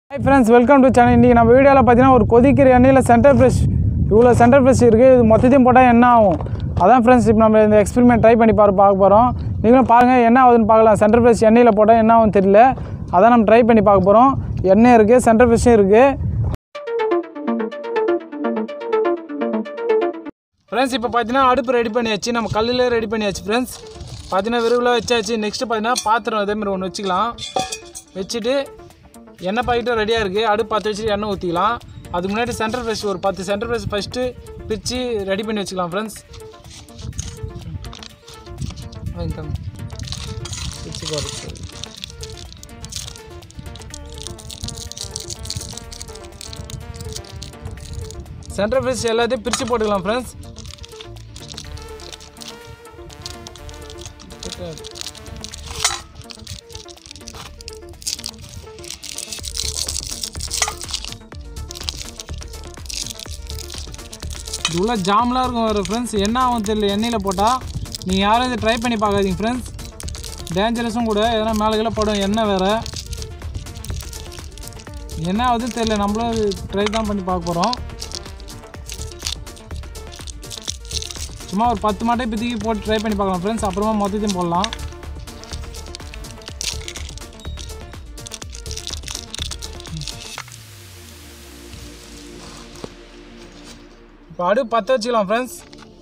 hi friends welcome to channel இன்றைக்கி நம்ம வீடியோவில் பார்த்தீங்கன்னா ஒரு கொதிக்கிற எண்ணெயில் சென்டர் ஃப்ரெஷ் இவ்வளோ சென்டர் ஃப்ரெஷ் இருக்குது இது மொத்தத்தையும் போட்டால் என்ன ஆகும் அதான் ஃப்ரெண்ட்ஸ் இப்போ நம்ம இந்த எக்ஸ்பெரிமெண்ட் ட்ரை பண்ணி பாரு பார்க்க போகிறோம் நீங்களும் பாருங்கள் என்ன ஆகுதுன்னு பார்க்கலாம் சென்டர் ஃப்ரெஷ் எண்ணெயில் போட்டால் என்ன ஆகும் தெரியல அதான் நம்ம ட்ரை பண்ணி பார்க்க போகிறோம் எண்ணெய் இருக்குது சென்டர் ஃப்ரெஷ்ஷும் இருக்குது ஃப்ரெண்ட்ஸ் இப்போ பார்த்தீங்கன்னா அடுப்பு ரெடி பண்ணியாச்சு நம்ம கல்லில் ரெடி பண்ணியாச்சு ஃப்ரெண்ட்ஸ் பார்த்தீங்கன்னா விரைவில் வச்சாச்சு நெக்ஸ்ட்டு பார்த்தீங்கன்னா பாத்திரம் அதேமாதிரி ஒன்று வச்சுக்கலாம் வச்சுட்டு எண்ணெய் பாக்கெட்டும் ரெடியாக இருக்குது அடுப்பு பற்ற வச்சுட்டு எண்ணெய் ஊற்றிக்கலாம் அதுக்கு முன்னாடி சென்டர் ஃப்ரெஷ் ஒரு பத்து சென்டர் ஃப்ரெஷ் ஃபஸ்ட்டு பிரித்து ரெடி பண்ணி வச்சுக்கலாம் ஃப்ரெண்ட்ஸ் பிரித்து போகிறது சென்டர் ஃப்ரெஷ் எல்லாத்தையும் பிரித்து போட்டுக்கலாம் ஃப்ரெண்ட்ஸ் இது உள்ள ஜாம்லாம் இருக்கும் வேறு ஃப்ரெண்ட்ஸ் என்ன ஆகும் தெரியல எண்ணெயில் போட்டால் நீங்கள் யாரும் இதை ட்ரை பண்ணி பார்க்காதீங்க ஃப்ரெண்ட்ஸ் டேஞ்சரஸும் கூட எதனா மேலே கீழே படும் எண்ணெய் வேறு என்ன ஆகுதுன்னு தெரியல நம்மளும் அது ட்ரை தான் பண்ணி பார்க்க போகிறோம் சும்மா ஒரு பத்து மாட்டை இப்போதைக்கு போட்டு ட்ரை பண்ணி பார்க்கலாம் ஃப்ரெண்ட்ஸ் அப்புறமா மொத்தத்தையும் போடலாம் இப்போ அடுப்பு பற்ற வச்சுக்கலாம் ஃப்ரெண்ட்ஸ்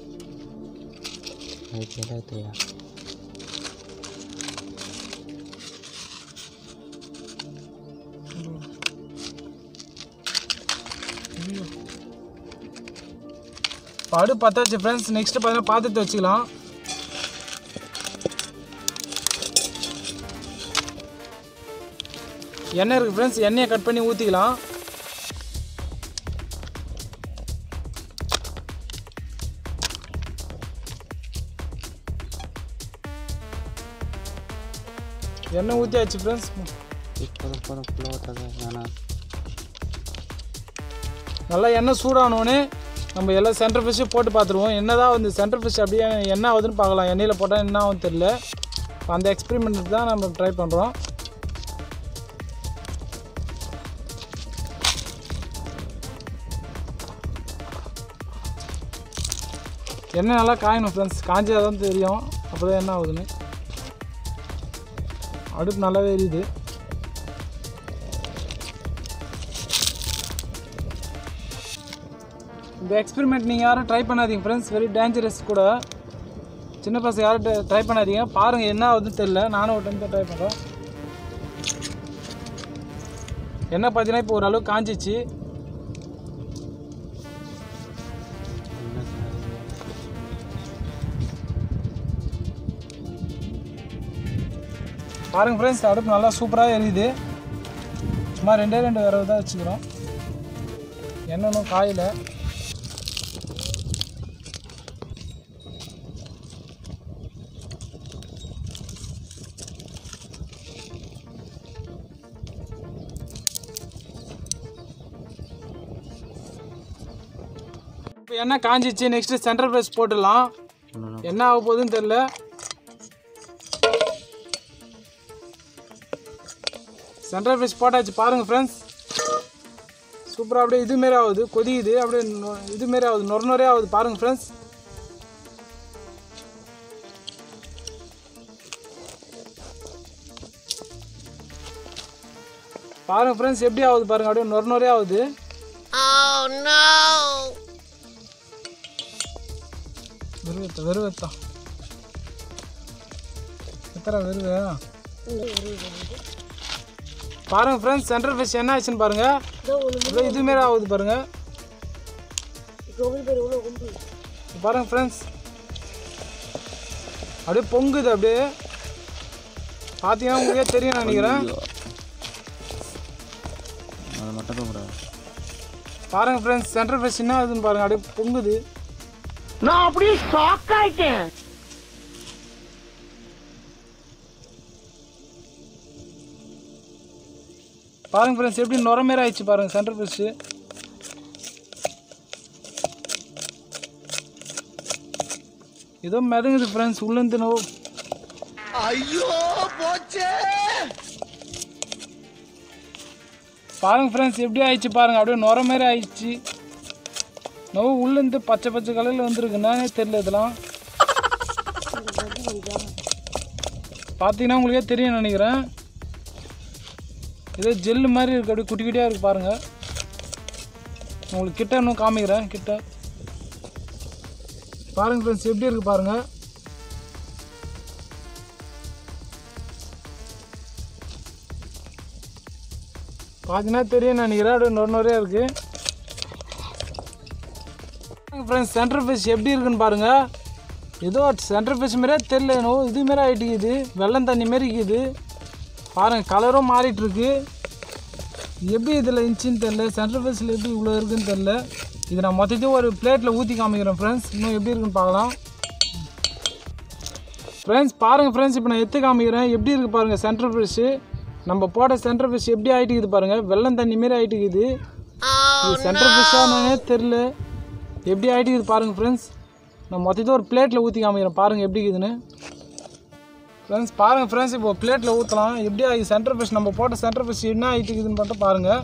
இப்போ அடுப்பு பற்ற வச்சு ஃப்ரெண்ட்ஸ் நெக்ஸ்ட்டு பார்த்தீங்கன்னா பாத்திரத்தை வச்சுக்கலாம் எண்ணெய் இருக்குது ஃப்ரெண்ட்ஸ் எண்ணெயை கட் பண்ணி ஊற்றிக்கலாம் எண்ணெய் ஊற்றியாச்சு ஃப்ரெண்ட்ஸ் போதும் போதும் ஃபுல்லாக ஊற்றாத வேணாம் நல்லா எண்ணெய் சூடானோடனே நம்ம எல்லாம் சென்டர் ஃபிஷ்ஷும் போட்டு பார்த்துருவோம் என்னதான் வந்து சென்டர் ஃபிஷ் அப்படியே என்ன ஆகுதுன்னு பார்க்கலாம் எண்ணெயில் போட்டால் என்ன ஆகும் தெரியல அந்த எக்ஸ்பெரிமெண்ட் தான் நம்ம ட்ரை பண்ணுறோம் எண்ணெய் நல்லா காயணும் ஃப்ரெண்ட்ஸ் காஞ்சா தான் தெரியும் அப்போ தான் என்ன ஆகுதுன்னு அடுப்பு நல்லாவே எரியுது இந்த எக்ஸ்பெரிமெண்ட் நீங்கள் யாரும் ட்ரை பண்ணாதீங்க ஃப்ரெண்ட்ஸ் வெரி டேஞ்சரஸ் கூட சின்ன பசங்க யாரும் ட்ரை பண்ணாதீங்க பாருங்கள் என்ன ஆகுதுன்னு தெரியல நானும் ஒரு டைம் தான் ட்ரை பண்ணுறேன் என்ன பார்த்தீங்கன்னா இப்போ ஓரளவு காஞ்சிச்சு பாருங்கள் ஃப்ரெண்ட்ஸ் அடுப்பு நல்லா சூப்பராக எரியுது சும்மா ரெண்டே ரெண்டு விரவு தான் வச்சுக்கிறோம் என்னன்னும் காயில் இப்போ என்ன காஞ்சிச்சு நெக்ஸ்ட்டு சென்ட்ரல் ப்ரெஸ் போட்டுடலாம் என்ன ஆக போகுதுன்னு தெரில சென்ட்ரல் ஃபிஷ் போட்டாச்சு பாருங்கள் ஃப்ரெண்ட்ஸ் சூப்பராக அப்படியே இது மாரி ஆகுது கொதிக்குது அப்படியே நொ- இது மாரி ஆகுது நொர நொறையே ஆகுது பாருங்கள் ஃப்ரெண்ட்ஸ் பாருங்க ஃப்ரெண்ட்ஸ் எப்படி ஆகுது பாருங்க அப்படியே நொர நொறையே ஆகுது வெறுவத்தா வெறுவத்தா எத்தனை வெறுவே பாருங்க ஃப்ரெண்ட்ஸ் சென்ட்ரல் ஃபிஷ் என்ன ஆச்சுன்னு பாருங்க அப்படியே இது மாரி ஆகுது பாருங்க இப்ப பாருங்க ஃப்ரெண்ட்ஸ் அப்படியே பொங்குது அப்படியே பார்த்தீங்கன்னா உங்களுக்கே தெரியும் நினைக்கிறேன் அதை மட்டும் போகக்கூடாது பாருங்க ஃப்ரெண்ட்ஸ் சென்ட்ரல் ஃபிஷ் என்ன ஆகுதுன்னு பாருங்க அப்படியே பொங்குது நான் அப்படியே ஷாக் ஆயிட்டேன் பாருங்க ஃப்ரெண்ட்ஸ் எப்படி நுர மாரி ஆயிடுச்சு பாருங்க சென்ட்ரல் ஃபிஷ் ஏதோ மிதங்குது ஃப்ரெண்ட்ஸ் உள்ளேருந்து நோ ஐயோ போச்சே பாருங்க ஃப்ரெண்ட்ஸ் எப்படி ஆயிடுச்சு பாருங்க அப்படியே நுர மாதிரி ஆயிடுச்சு நோவு உள்ளேருந்து பச்சை பச்சை கலரில் வந்துருக்குன்னா தெரியல இதெல்லாம் பார்த்தீங்கன்னா உங்களுக்கே தெரியும் நினைக்கிறேன் இதே ஜெல்லு மாதிரி இருக்கு அப்படியே குட்டி குட்டியாக இருக்கு பாருங்க உங்களுக்கு கிட்ட இன்னும் காமிக்கிறேன் கிட்ட பாருங்க ஃப்ரெண்ட்ஸ் எப்படி இருக்கு பாருங்க பார்த்தீங்கன்னா தெரியும் நினைக்கிறேன் அப்படியே நொறு நொறையாக இருக்கு ஃப்ரெண்ட்ஸ் சென்டர் ஃபிஷ் எப்படி இருக்குன்னு பாருங்க ஏதோ சென்டர் ஃபிஷ் மாதிரியே தெரியல என்னவோ இது மாரி ஆகிட்டு இருக்குது வெள்ளம் தண்ணி மாரி இருக்குது பாருங்க கலரும் மாறிட்டு இருக்கு எப்படி இதில் இருந்துச்சின்னு தெரில சென்டர் ஃபிஷ்ஷில் எப்படி இவ்வளோ இருக்குன்னு தெரில இது நான் மொத்தத்தையும் ஒரு பிளேட்டில் ஊற்றி காமிக்கிறேன் ஃப்ரெண்ட்ஸ் இன்னும் எப்படி இருக்குன்னு பார்க்கலாம் ஃப்ரெண்ட்ஸ் பாருங்கள் ஃப்ரெண்ட்ஸ் இப்போ நான் எடுத்து காமிக்கிறேன் எப்படி இருக்குது பாருங்கள் சென்டர் ஃபிஷ்ஷு நம்ம போட்ட சென்டர் ஃபிஷ் எப்படி ஆகிட்டு இருக்குது பாருங்கள் வெள்ளம் தண்ணி மாரி ஆகிட்டு இருக்குது இது சென்டர் ஃபிஷ்ஷானே தெரில எப்படி ஆகிட்டு இருக்குது பாருங்கள் ஃப்ரெண்ட்ஸ் நான் மொத்தத்தையும் ஒரு பிளேட்டில் ஊற்றி காமிக்கிறேன் பாருங்கள் எப்படி இருக்குதுன்னு ஃப்ரெண்ட்ஸ் பாருங்கள் ஃப்ரெண்ட்ஸ் இப்போ பிளேட்டில் ஊற்றலாம் எப்படி ஆகி சென்டர் ஃபிஷ் நம்ம போட்ட சென்டர் ஃபிஷ் என்ன ஆகிட்டு இருக்குதுன்னு மட்டும் பாருங்கள்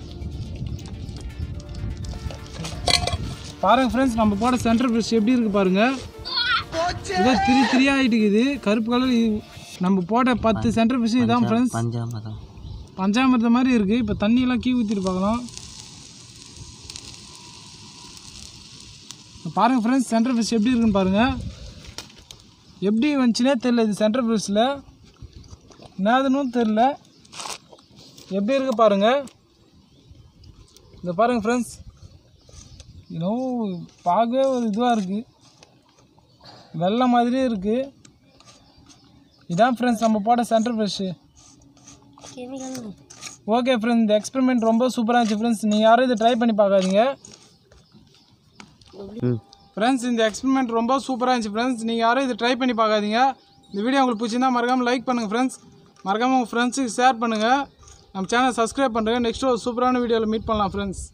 பாருங்கள் ஃப்ரெண்ட்ஸ் நம்ம போட்ட சென்டர் ஃபிஷ் எப்படி இருக்குது பாருங்கள் ஏதோ திரி திரியாக ஆகிட்டு இருக்குது கருப்பு கலர் நம்ம போட்ட பத்து சென்டர் ஃபிஷ் இதான் ஃப்ரெண்ட்ஸ் பஞ்சாமதம் பஞ்சாமிர்தம் மாதிரி இருக்குது இப்போ தண்ணியெல்லாம் கீ ஊற்றிட்டு பார்க்கலாம் பாருங்கள் ஃப்ரெண்ட்ஸ் சென்டர் ஃபிஷ் எப்படி இருக்குன்னு பாருங்கள் எப்படி வந்துச்சுனே தெரில இது சென்டர் ஃபிஷ்ஷில் என்னதுன்னு தெரில எப்படி இருக்குது பாருங்கள் இந்த பாருங்கள் ஃப்ரெண்ட்ஸ் இன்னும் பார்க்கவே ஒரு இதுவாக இருக்குது வெள்ளை மாதிரியே இருக்குது இதான் ஃப்ரெண்ட்ஸ் நம்ம போட்ட சென்டர் ஃபிஷ்ஷு ஓகே ஃப்ரெண்ட்ஸ் இந்த எக்ஸ்பெரிமெண்ட் ரொம்ப சூப்பராக இருந்துச்சு ஃப்ரெண்ட்ஸ் நீங்கள் யாரும் இதை ட்ரை பண்ணி பார்க்காதீங்க ம் ஃப்ரெண்ட்ஸ் இந்த எக்ஸ்பெரிமெண்ட் ரொம்ப சூப்பராக இருந்துச்சு ஃப்ரெண்ட்ஸ் நீங்கள் யாரும் இதை ட்ரை பண்ணி பார்க்காதீங்க இந்த வீடியோ உங்களுக்கு பிடிச்சிருந்தா மறக்காமல் லைக் பண்ணுங்கள் ஃப்ரெண்ட்ஸ் மறக்காமல் உங்கள் ஃப்ரெண்ட்ஸுக்கு ஷேர் பண்ணுங்கள் நம்ம சேனல் சப்ஸ்கிரைப் பண்ணுறேன் நெக்ஸ்ட் ஒரு சூப்பரான வீடியோவில் மீட் பண்ணலாம் ஃப்ரெண்ட்ஸ்